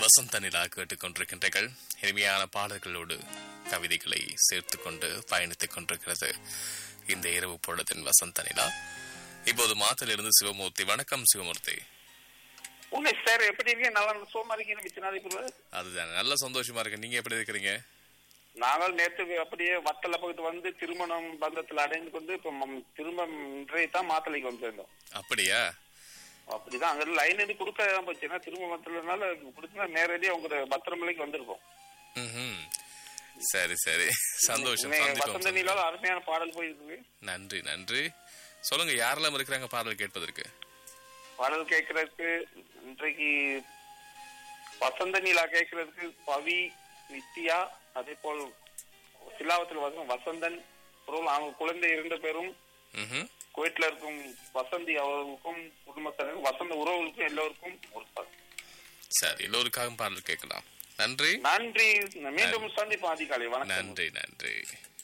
வசந்த நிலா கேட்டுக்கொண்டிருக்கின்றீர்கள் இனிமையான பாடல்களோடு கவிதைகளை சேர்த்து கொண்டு பயணித்துக் கொண்டிருக்கிறது இந்த இரவு பொழுதின் வசந்த நிலா இப்போது மாத்திலிருந்து சிவமூர்த்தி வணக்கம் சிவமூர்த்தி உன்னை சார் எப்படி இருக்கீங்க நல்லா சோமா இருக்கீங்க மிச்சநாதிபுரம் அதுதான் நல்ல சந்தோஷமா இருக்கு நீங்க எப்படி இருக்கிறீங்க நாங்கள் நேற்று அப்படியே வத்தல பக்கத்து வந்து திருமணம் பந்தத்தில் அடைந்து கொண்டு இப்ப மம்- திரும்ப இன்றைய தான் மாத்தளைக்கு வந்திருந்தோம் அப்படியா அப்படிதான் அங்க லைன் எது கொடுக்க தான் போச்சு ஏன்னா திரும்ப மத்தலனால கொடுத்தா நேரடியா உங்க பத்திரமலைக்கு வந்திருக்கோம் ம்ஹும். சரி சரி சந்தோஷம் இன்னைக்கு சந்திப்போம், வசந்த சந்திப்போம். நீலால அருமையான பாடல் போயிருக்கு நன்றி நன்றி சொல்லுங்க யாரெல்லாம் இருக்கிறாங்க பாடல் கேட்பதற்கு பாடல் கேட்கறதுக்கு இன்றைக்கு வசந்த நீலா கேட்கறதுக்கு பவி நித்யா அதே போல் சிலாவத்தில் வசந்த வசந்தன் அப்புறம் அவங்க குழந்தை இரண்டு பேரும் ம்ஹும். குவைட்ல இருக்கும் வசந்தி அவர்களுக்கும் குடும்பத்தினருக்கும் வசந்த உறவுகளுக்கும் எல்லோருக்கும் ஒரு பாடல். சரி எல்லோருக்காகவும் பாடல் கேட்கலாம் நன்றி நன்றி மீண்டும் சந்திப்போம் அதிகாலை வணக்கம் நன்றி நன்றி